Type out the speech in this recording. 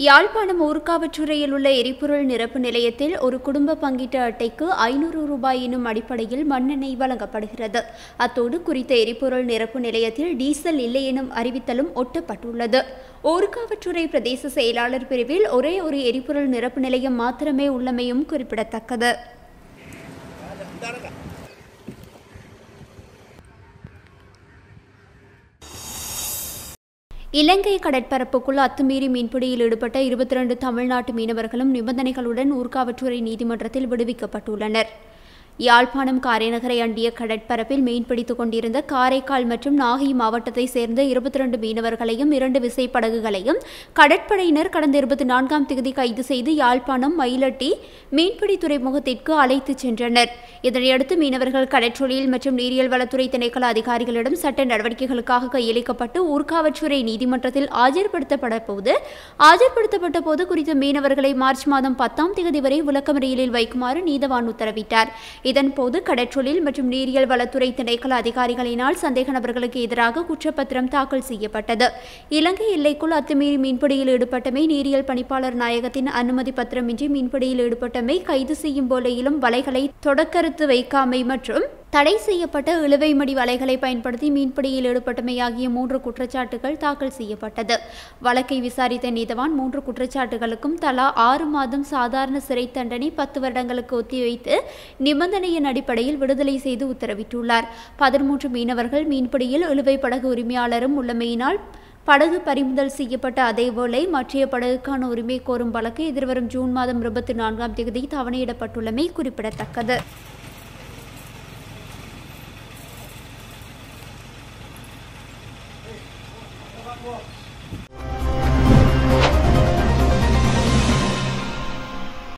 யாழ்ப்பாணம் ஊர்காவற்றுறையில் உள்ள எரிபொருள் நிரப்பு நிலையத்தில் ஒரு குடும்ப பங்கீட்டு அட்டைக்கு ஐநூறு ரூபாய் எனும் அடிப்படையில் மண்ணெண்ணெய் வழங்கப்படுகிறது அத்தோடு குறித்த எரிபொருள் நிரப்பு நிலையத்தில் டீசல் இல்லை எனும் அறிவித்தலும் ஒட்டப்பட்டுள்ளது ஊர்காவற்றுறை பிரதேச செயலாளர் பிரிவில் ஒரே ஒரு எரிபொருள் நிரப்பு நிலையம் மாத்திரமே உள்ளமையும் குறிப்பிடத்தக்கது இலங்கை கடற்பரப்புக்குள் அத்துமீறி மீன்பிடியில் ஈடுபட்ட இருபத்தி ரெண்டு தமிழ்நாட்டு மீனவர்களும் நிபந்தனைகளுடன் ஊர்காவற்றுறை நீதிமன்றத்தில் விடுவிக்கப்பட்டுள்ளனர் யாழ்ப்பாணம் காரைநகரை அண்டிய கடற்பரப்பில் மீன்பிடித்துக் கொண்டிருந்த காரைக்கால் மற்றும் நாகை மாவட்டத்தை சேர்ந்த இருபத்தி ரெண்டு மீனவர்களையும் இரண்டு விசைப்படகுகளையும் கடற்படையினர் கடந்த இருபத்தி நான்காம் தேதி கைது செய்து யாழ்ப்பாணம் மயிலட்டி மீன்பிடி துறைமுகத்திற்கு அழைத்துச் சென்றனர் இதனையடுத்து மீனவர்கள் கடற்றொழில் மற்றும் நீரியல் வளத்துறை திணைக்கள அதிகாரிகளிடம் சட்ட நடவடிக்கைகளுக்காக கையளிக்கப்பட்டு ஊர்காவற்றுறை நீதிமன்றத்தில் ஆஜர்படுத்தப்பட போது ஆஜர்படுத்தப்பட்ட போது குறித்த மீனவர்களை மார்ச் மாதம் பத்தாம் தேதி வரை விளக்கமறியலில் வைக்குமாறு நீதவான் உத்தரவிட்டார் இதன்போது கடற்றொழில் மற்றும் நீரியல் வளத்துறை திணைக்கள அதிகாரிகளினால் சந்தேக நபர்களுக்கு எதிராக குற்றப்பத்திரம் தாக்கல் செய்யப்பட்டது இலங்கை எல்லைக்குள் அத்துமீறி மீன்பிடியில் ஈடுபட்டமை நீரியல் பணிப்பாளர் நாயகத்தின் அனுமதி பத்திரமின்றி மீன்பிடியில் ஈடுபட்டமை கைது செய்யும் போலையிலும் வலைகளை தொடக்கறுத்து வைக்காமை மற்றும் தடை செய்யப்பட்ட இழுவைமடி வலைகளை பயன்படுத்தி மீன்பிடியில் ஈடுபட்டமை ஆகிய மூன்று குற்றச்சாட்டுகள் தாக்கல் செய்யப்பட்டது வழக்கை விசாரித்த நீதவான் மூன்று குற்றச்சாட்டுகளுக்கும் தலா ஆறு மாதம் சாதாரண சிறை தண்டனை பத்து வருடங்களுக்கு ஒத்திவைத்து நிபந்தனையின் அடிப்படையில் விடுதலை செய்து உத்தரவிட்டுள்ளார் பதிமூன்று மீனவர்கள் மீன்பிடியில் இழுவை படகு உரிமையாளரும் உள்ளமையினால் படகு பறிமுதல் செய்யப்பட்ட அதேவேளை மற்றைய படகுக்கான உரிமை கோரும் வழக்கு எதிர்வரும் ஜூன் மாதம் இருபத்தி நான்காம் தேதி தவணையிடப்பட்டுள்ளமை குறிப்பிடத்தக்கது Vamos.